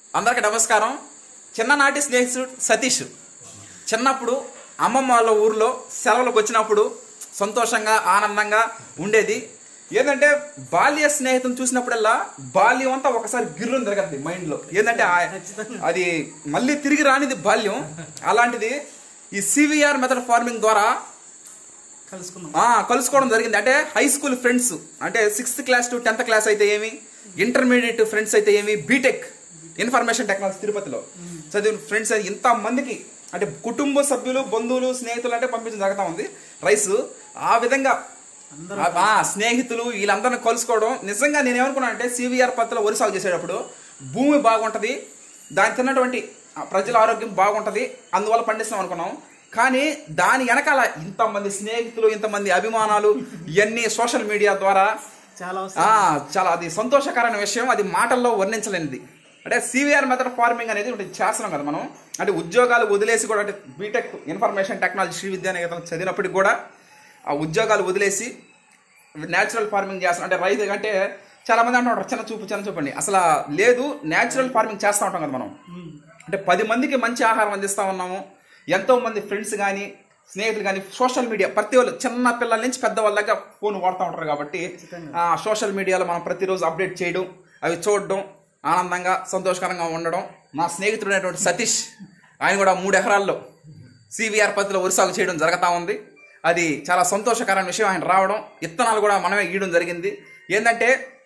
అందరికీ నమస్కారం చిన్ననాటి స్నేహితుడు సతీష్ చిన్నప్పుడు అమ్మమ్మ వాళ్ళ ఊర్లో సెలవులకు వచ్చినప్పుడు సంతోషంగా ఆనందంగా ఉండేది ఏంటంటే బాల్య స్నేహితుని చూసినప్పుడల్లా బాల్యం అంతా ఒకసారి గిర్రం తిరగద్ది మైండ్లో ఏంటంటే ఆ- అది మళ్ళీ తిరిగి రానిది బాల్యం అలాంటిది ఈ సివిఆర్ మెథడ్ ఫార్మింగ్ ద్వారా కలుసుకున్నాం ఆ, కలుసుకోవడం జరిగింది అంటే హై స్కూల్ ఫ్రెండ్స్ అంటే sixth class to tenth class అయితే ఏమి ఇంటర్మీడియట్ ఫ్రెండ్స్ అయితే ఏమి బీటెక్ ఇన్ఫర్మేషన్ టెక్నాలజీ తిరుపతిలో చదివిన ఫ్రెండ్స్ ఇంత మందికి అంటే కుటుంబ సభ్యులు బంధువులు స్నేహితులు అంటే పంపించడం జరుగుతూ ఉంది రైస్ ఆ విధంగా ఆ- ఆ, స్నేహితులు వీళ్ళందరిని కలుసుకోవడం నిజంగా నేను ఏమనుకున్నాను అంటే సివిఆర్ పత్తిలో వరి సాగు చేసేటప్పుడు భూమి బాగుంటుంది దాని తిన్నటువంటి ఆ, ప్రజల ఆరోగ్యం బాగుంటుంది అందువల్ల పండిస్తాం అనుకున్నాం కానీ దాని వెనకాల ఇంతమంది స్నేహితులు ఇంతమంది అభిమానాలు ఇవన్నీ సోషల్ మీడియా ద్వారా చాలా ఆ, చాలా అది సంతోషకరమైన విషయం అది మాటల్లో వర్ణించలేనిది అంటే సివిఆర్ మెథడ్ ఫార్మింగ్ అనేది ఒకటి చేస్తున్నాం కదా మనం అంటే ఉద్యోగాలు వదిలేసి కూడా అంటే B Tech information technology Sree Vidyanikethan చదివినప్పటికి కూడా ఆ ఉద్యోగాలు వదిలేసి న్యాచురల్ ఫార్మింగ్ చేస్తాం అంటే రైతు అంటే చాలా మంది అంటుంటారు చిన్న చూపు చిన్న చూపు అని అసలు లేదు న్యాచురల్ ఫార్మింగ్ చేస్తూ ఉంటాం కదా మనం అంటే పది మందికి మంచి ఆహారం అందిస్తూ ఉన్నాము ఎంతో మంది ఫ్రెండ్స్ కానీ స్నేహితులు కానీ సోషల్ మీడియా ప్రతి వాళ్ళు చిన్న పిల్లల నుంచి పెద్ద వాళ్ళ దాకా ఫోన్ వాడుతూ ఉంటారు కాబట్టి ఆ సోషల్ మీడియాలో మనం ప్రతిరోజు అప్డేట్ చేయడం అవి చూడడం ఆనందంగా సంతోషకరంగా ఉండడం నా స్నేహితుడైనటువంటి సతీష్ ఆయన కూడా మూడు ఎకరాల్లో సివిఆర్ పత్తిలో వరి సాగు చేయడం జరుగుతూ ఉంది అది చాలా సంతోషకరమైన విషయం ఆయన రావడం విత్తనాలు కూడా మనమే గీయడం జరిగింది ఏంటంటే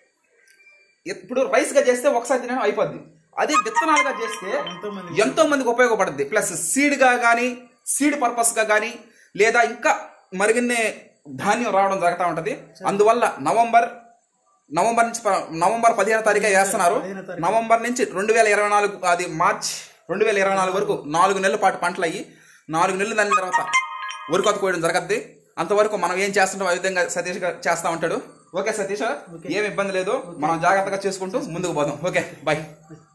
ఇప్పుడు రైస్గా చేస్తే ఒకసారి తినడం అయిపోద్ది అదే విత్తనాలుగా చేస్తే ఎంతో మంది ఎంతో మందికి ఉపయోగపడుద్ది ప్లస్ సీడ్గా కానీ సీడ్ పర్పస్గా కానీ లేదా ఇంకా మరిగిన్నే ధాన్యం రావడం జరుగుతూ ఉంటుంది అందువల్ల నవంబర్ నవంబర్ నుంచి ప- నవంబర్ పదిహేను తారీఖు వేస్తున్నారు పదిహేనో తారీఖు. నవంబర్ నుంచి రెండు వేల ఇరవై నాలుగు అది మార్చ్ రెండు వేల ఇరవై నాలుగు వరకు నాలుగు నెలల పాటు పంటలు అయ్యి నాలుగు నెలలు దాని తర్వాత వరికొత్త కోయడం జరగద్ది అంతవరకు మనం ఏం చేస్తుంటాం ఆ విధంగా సతీష్ గారు చేస్తా ఉంటాడు ఓకే సతీష్ ఏం ఇబ్బంది లేదు మనం జాగ్రత్తగా చేసుకుంటూ ముందుకు పోదాం ఓకే బాయ్